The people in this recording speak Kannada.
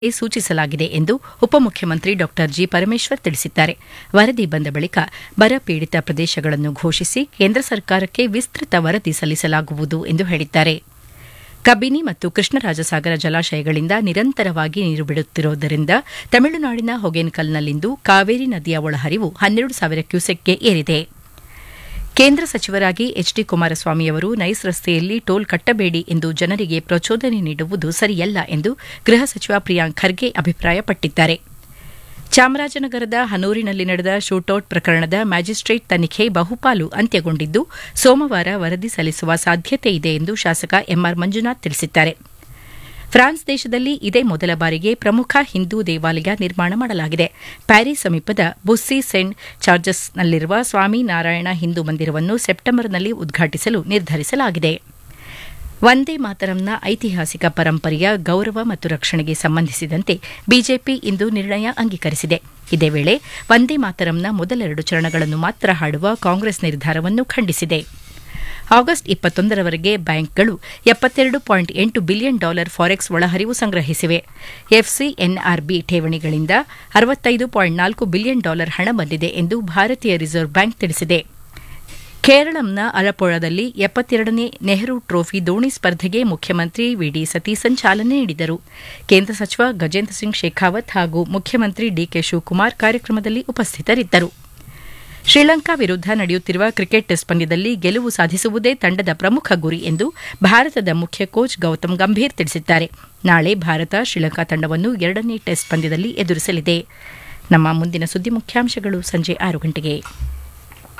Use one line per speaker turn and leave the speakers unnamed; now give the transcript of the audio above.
ಸೂಚಿಸಲಾಗಿದೆ ಎಂದು ಉಪಮುಖ್ಯಮಂತ್ರಿ ಡಾ ಜಿ ಪರಮೇಶ್ವರ್ ತಿಳಿಸಿದ್ದಾರೆ ವರದಿ ಬಂದ ಬಳಿಕ ಬರ ಪೀಡಿತ ಪ್ರದೇಶಗಳನ್ನು ಘೋಷಿಸಿ ಕೇಂದ್ರ ಸರ್ಕಾರಕ್ಕೆ ವಿಸ್ತೃತ ವರದಿ ಸಲ್ಲಿಸಲಾಗುವುದು ಎಂದು ಹೇಳಿದ್ದಾರೆ ಕಬಿನಿ ಮತ್ತು ಕೃಷ್ಣರಾಜಸಾಗರ ಜಲಾಶಯಗಳಿಂದ ನಿರಂತರವಾಗಿ ನೀರು ಬಿಡುತ್ತಿರುವುದರಿಂದ ತಮಿಳುನಾಡಿನ ಹೊಗೇನಕಲ್ನಲ್ಲಿಂದು ಕಾವೇರಿ ನದಿಯ ಒಳಹರಿವು ಹನ್ನೆರಡು ಸಾವಿರ ಕ್ಯೂಸೆಕ್ಗೆ ಏರಿದೆ ಕೇಂದ್ರ ಸಚಿವರಾಗಿ ಎಚ್ ಡಿ ಕುಮಾರಸ್ವಾಮಿಯವರು ನೈಸ್ ರಸ್ತೆಯಲ್ಲಿ ಟೋಲ್ ಕಟ್ಟಬೇಡಿ ಎಂದು ಜನರಿಗೆ ಪ್ರಚೋದನೆ ನೀಡುವುದು ಸರಿಯಲ್ಲ ಎಂದು ಗೃಹ ಸಚಿವ ಪ್ರಿಯಾಂಕ್ ಖರ್ಗೆ ಅಭಿಪ್ರಾಯಪಟ್ಟಿದ್ದಾರೆ ಚಾಮರಾಜನಗರದ ಹನೂರಿನಲ್ಲಿ ನಡೆದ ಶೂಟೌಟ್ ಪ್ರಕರಣದ ಮ್ಯಾಜಿಸ್ಟ್ರೇಟ್ ತನಿಖೆ ಬಹುಪಾಲು ಅಂತ್ಯಗೊಂಡಿದ್ದು ಸೋಮವಾರ ವರದಿ ಸಲ್ಲಿಸುವ ಸಾಧ್ಯತೆ ಇದೆ ಎಂದು ಶಾಸಕ ಎಂಆರ್ ಮಂಜುನಾಥ್ ತಿಳಿಸಿದ್ದಾರೆ ಫ್ರಾನ್ಸ್ ದೇಶದಲ್ಲಿ ಇದೇ ಮೊದಲ ಬಾರಿಗೆ ಪ್ರಮುಖ ಹಿಂದೂ ದೇವಾಲಯ ನಿರ್ಮಾಣ ಮಾಡಲಾಗಿದೆ ಪ್ಯಾರಿಸ್ ಸಮೀಪದ ಬುಸ್ಸಿ ಸೆಂಟ್ ಚಾರ್ಜಸ್ನಲ್ಲಿರುವ ಸ್ವಾಮಿ ನಾರಾಯಣ ಹಿಂದೂ ಮಂದಿರವನ್ನು ಸೆಪ್ಟೆಂಬರ್ನಲ್ಲಿ ಉದ್ಘಾಟಿಸಲು ನಿರ್ಧರಿಸಲಾಗಿದೆ ವಂದೇ ಮಾತರಂನ ಐತಿಹಾಸಿಕ ಪರಂಪರೆಯ ಗೌರವ ಮತ್ತು ರಕ್ಷಣೆಗೆ ಸಂಬಂಧಿಸಿದಂತೆ ಬಿಜೆಪಿ ಇಂದು ನಿರ್ಣಯ ಅಂಗೀಕರಿಸಿದೆ ಇದೇ ವೇಳೆ ವಂದೇ ಮಾತರಂನ ಮೊದಲೆರಡು ಚರಣಗಳನ್ನು ಮಾತ್ರ ಹಾಡುವ ಕಾಂಗ್ರೆಸ್ ನಿರ್ಧಾರವನ್ನು ಖಂಡಿಸಿದೆ ಆಗಸ್ಟ್ ಇಪ್ಪತ್ತೊಂದರವರೆಗೆ ಬ್ಯಾಂಕ್ಗಳು ಎಪ್ಪತ್ತೆರಡು ಪಾಯಿಂಟ್ ಎಂಟು ಬಿಲಿಯನ್ ಡಾಲರ್ ಫಾರೆಕ್ಸ್ ಒಳಹರಿವು ಸಂಗ್ರಹಿಸಿವೆ ಎಫ್ಸಿಎನ್ಆರ್ಬಿ ಠೇವಣಿಗಳಿಂದ ಅರವತ್ತೈದು ಪಾಯಿಂಟ್ ನಾಲ್ಕು ಬಿಲಿಯನ್ ಡಾಲರ್ ಹಣ ಬಂದಿದೆ ಎಂದು ಭಾರತೀಯ ರಿಸರ್ವ್ ಬ್ಯಾಂಕ್ ತಿಳಿಸಿದೆ ಕೇರಳಂನ ಅಲಪುಳದಲ್ಲಿ ಎಪ್ಪತ್ತೆರಡನೇ ನೆಹರು ಟ್ರೋಫಿ ದೋಣಿ ಸ್ಪರ್ಧೆಗೆ ಮುಖ್ಯಮಂತ್ರಿ ವಿಡಿ ಸತೀಸನ್ ಚಾಲನೆ ನೀಡಿದರು ಕೇಂದ್ರ ಸಚಿವ ಗಜೇಂದ್ರ ಸಿಂಗ್ ಶೇಖಾವತ್ ಹಾಗೂ ಮುಖ್ಯಮಂತ್ರಿ ಡಿಕೆ ಶಿವಕುಮಾರ್ ಕಾರ್ಯಕ್ರಮದಲ್ಲಿ ಉಪಸ್ಥಿತರಿದ್ದರು ಶ್ರೀಲಂಕಾ ವಿರುದ್ಧ ನಡೆಯುತ್ತಿರುವ ಕ್ರಿಕೆಟ್ ಟೆಸ್ಟ್ ಪಂದ್ಯದಲ್ಲಿ ಗೆಲುವು ಸಾಧಿಸುವುದೇ ತಂಡದ ಪ್ರಮುಖ ಗುರಿ ಎಂದು ಭಾರತದ ಮುಖ್ಯ ಕೋಚ್ ಗೌತಮ್ ಗಂಭೀರ್ ತಿಳಿಸಿದ್ದಾರೆ ನಾಳೆ ಭಾರತ ಶ್ರೀಲಂಕಾ ತಂಡವನ್ನು ಎರಡನೇ ಟೆಸ್ಟ್ ಪಂದ್ಯದಲ್ಲಿ ಎದುರಿಸಲಿದೆ ನಮ್ಮ ಮುಂದಿನ ಸುದ್ದಿ ಮುಖ್ಯಾಂಶಗಳು ಸಂಜೆ ಆರು ಗಂಟೆಗೆ